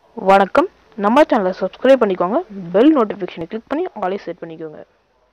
வணக்கம் நம்ம சேனலை சப்ஸ்கிரைப் பண்ணிக்கோங்க பெல் நோட்டிஃபிகேஷனை கிளிக் பண்ணி ஆலே செட் பண்ணிக்கோங்க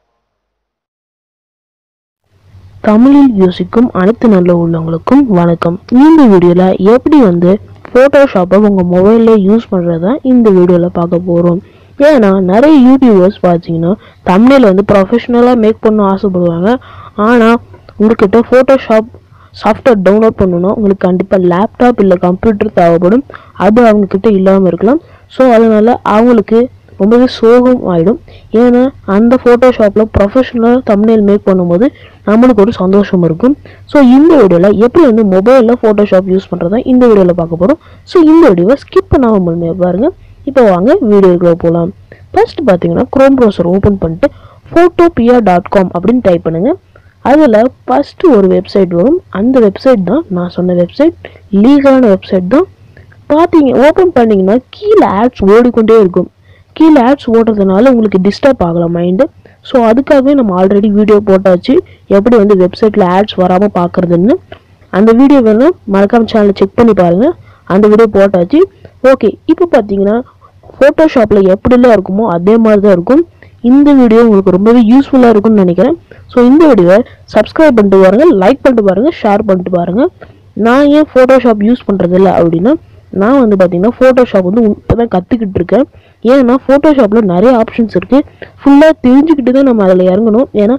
தமிழில் யோசிக்கும் அனைத்து நல்ல உள்ளவங்களுக்கும் வணக்கம் இந்த வீடியோவில் எப்படி வந்து ஃபோட்டோஷாப்பை உங்கள் மொபைலில் யூஸ் பண்ணுறத இந்த வீடியோவில் பார்க்க போகிறோம் ஏன்னா நிறைய யூடியூபர்ஸ் பார்த்தீங்கன்னா தமிழில் வந்து ப்ரொஃபஷ்னலாக மேக் பண்ண ஆசைப்படுவாங்க ஆனால் உங்கள்கிட்ட ஃபோட்டோஷாப் சாஃப்ட்வேர் டவுன்லோட் பண்ணணும்னா உங்களுக்கு கண்டிப்பாக லேப்டாப் இல்லை கம்ப்யூட்டர் தேவைப்படும் அது அவங்கக்கிட்ட இல்லாமல் இருக்கலாம் ஸோ அதனால் அவங்களுக்கு ரொம்பவே சோகம் ஆகிடும் ஏன்னா அந்த ஃபோட்டோஷாப்பில் ப்ரொஃபஷனலாக தமிழில் மேக் பண்ணும்போது நம்மளுக்கு ஒரு சந்தோஷம் இருக்கும் ஸோ இந்த வீடியோவில் எப்படி வந்து மொபைலில் ஃபோட்டோஷாப் யூஸ் பண்ணுறதா இந்த வீடியோவில் பார்க்க போகிறோம் ஸோ இந்த வீடியோவை ஸ்கிப் பண்ணாமல் முழுமையாக பாருங்கள் இப்போ வாங்க வீடியோக்குள்ளே போகலாம் ஃபர்ஸ்ட் பார்த்தீங்கன்னா க்ரோம் ப்ரௌசர் ஓப்பன் பண்ணிட்டு ஃபோட்டோபியா டாட் காம் அப்படின்னு டைப் பண்ணுங்கள் அதில் ஃபஸ்ட்டு ஒரு வெப்சைட் வரும் அந்த வெப்சைட் தான் நான் சொன்ன வெப்சைட் லீகலான வெப்சைட் தான் பார்த்தீங்க ஓப்பன் பண்ணிங்கன்னா கீழே ஆட்ஸ் ஓடிக்கொண்டே இருக்கும் கீழே ஆட்ஸ் ஓடுறதுனால உங்களுக்கு டிஸ்டர்ப் ஆகலாம் மைண்டு ஸோ அதுக்காகவே நம்ம ஆல்ரெடி வீடியோ போட்டாச்சு எப்படி வந்து வெப்சைட்டில் ஆட்ஸ் வராமல் பார்க்குறதுன்னு அந்த வீடியோ வேணும் மறக்காம சேனலில் செக் பண்ணி பாருங்கள் அந்த வீடியோ போட்டாச்சு ஓகே இப்போ பார்த்தீங்கன்னா ஃபோட்டோஷாப்பில் எப்படிலாம் இருக்குமோ அதே மாதிரி தான் இருக்கும் இந்த வீடியோ உங்களுக்கு ரொம்பவே யூஸ்ஃபுல்லாக இருக்கும்னு நினைக்கிறேன் ஸோ இந்த வீடியோவை சப்ஸ்கிரைப் பண்ணிட்டு பாருங்கள் லைக் பண்ணிட்டு பாருங்கள் ஷேர் பண்ணிட்டு பாருங்கள் நான் ஏன் ஃபோட்டோஷாப் யூஸ் பண்ணுறதில்ல அப்படின்னா நான் வந்து பார்த்தீங்கன்னா ஃபோட்டோஷாப் வந்து இப்போ தான் கற்றுக்கிட்டு இருக்கேன் ஏன்னா ஃபோட்டோஷாப்பில் நிறைய ஆப்ஷன்ஸ் இருக்குது ஃபுல்லாக தெரிஞ்சுக்கிட்டு தான் நம்ம அதில் இறங்கணும் ஏன்னா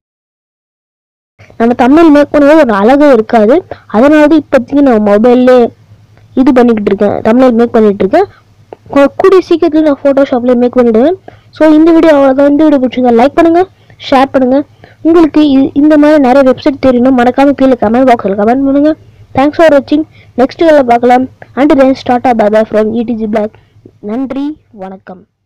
நம்ம தமிழ் மேக் பண்ணும்போது ஒரு அழகும் இருக்காது அதனால தான் இப்போதைக்கு நான் மொபைல்லே இது பண்ணிக்கிட்டு இருக்கேன் தமிழ் மேக் பண்ணிட்டு இருக்கேன் கூ- கூடிய சீக்கிரத்தில் நான் ஃபோட்டோஷாப்லேயே மேக் பண்ணிடுவேன் ஸோ இந்த வீடியோ அவ்வளோதான் இந்த வீடியோ பிடிச்சிங்க லைக் பண்ணுங்கள் ஷேர் பண்ணுங்கள் உங்களுக்கு இ- இந்த மாதிரி நிறைய வெப்சைட் தெரியணும் மறக்காம கீழே கமெண்ட் பாக்ஸில் கமெண்ட் பண்ணுங்கள் தேங்க்ஸ் ஃபார் வாட்சிங் நெக்ஸ்ட் வீடியோவில் பார்க்கலாம் and then start bye bye from EDG blog நன்றி வணக்கம்